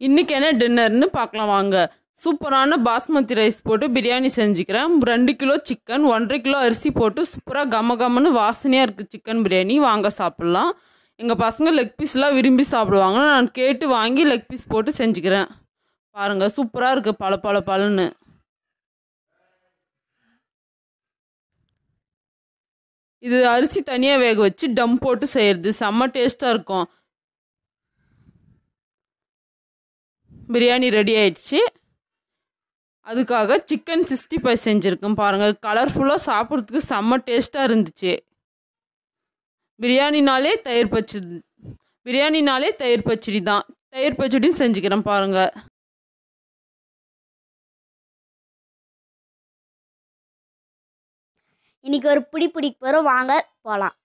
இன்றைக்கி என்ன டின்னர்னு பார்க்கலாம் வாங்க சூப்பரான பாஸ்மதி ரைஸ் போட்டு பிரியாணி செஞ்சுக்கிறேன் ரெண்டு கிலோ சிக்கன் ஒன்றரை கிலோ அரிசி போட்டு சூப்பராக கம கமன்னு வாசனையாக இருக்குது சிக்கன் பிரியாணி வாங்க சாப்பிட்லாம் எங்கள் பசங்க லெக் பீஸ்லாம் விரும்பி சாப்பிடுவாங்க நான் கேட்டு வாங்கி லெக் பீஸ் போட்டு செஞ்சுக்கிறேன் பாருங்கள் சூப்பராக இருக்குது பல பல பலன்னு இது அரிசி தனியாக வேக வச்சு டம் போட்டு செய்கிறது செம்ம டேஸ்ட்டாக இருக்கும் பிரியாணி ரெடி ஆயிடுச்சு அதுக்காக சிக்கன் சிக்ஸ்டி ஃபைவ் செஞ்சுருக்கேன் பாருங்கள் கலர்ஃபுல்லாக சாப்பிட்றதுக்கு செம்ம டேஸ்ட்டாக இருந்துச்சு பிரியாணினாலே தயிர் பச்சடி பிரியாணினாலே தயிர் பச்சடி தான் தயிர் பச்சடியும் செஞ்சுக்கிறேன் பாருங்கள் இன்னைக்கு ஒரு பிடி பிடிக்க போகிறோம் வாங்க போகலாம்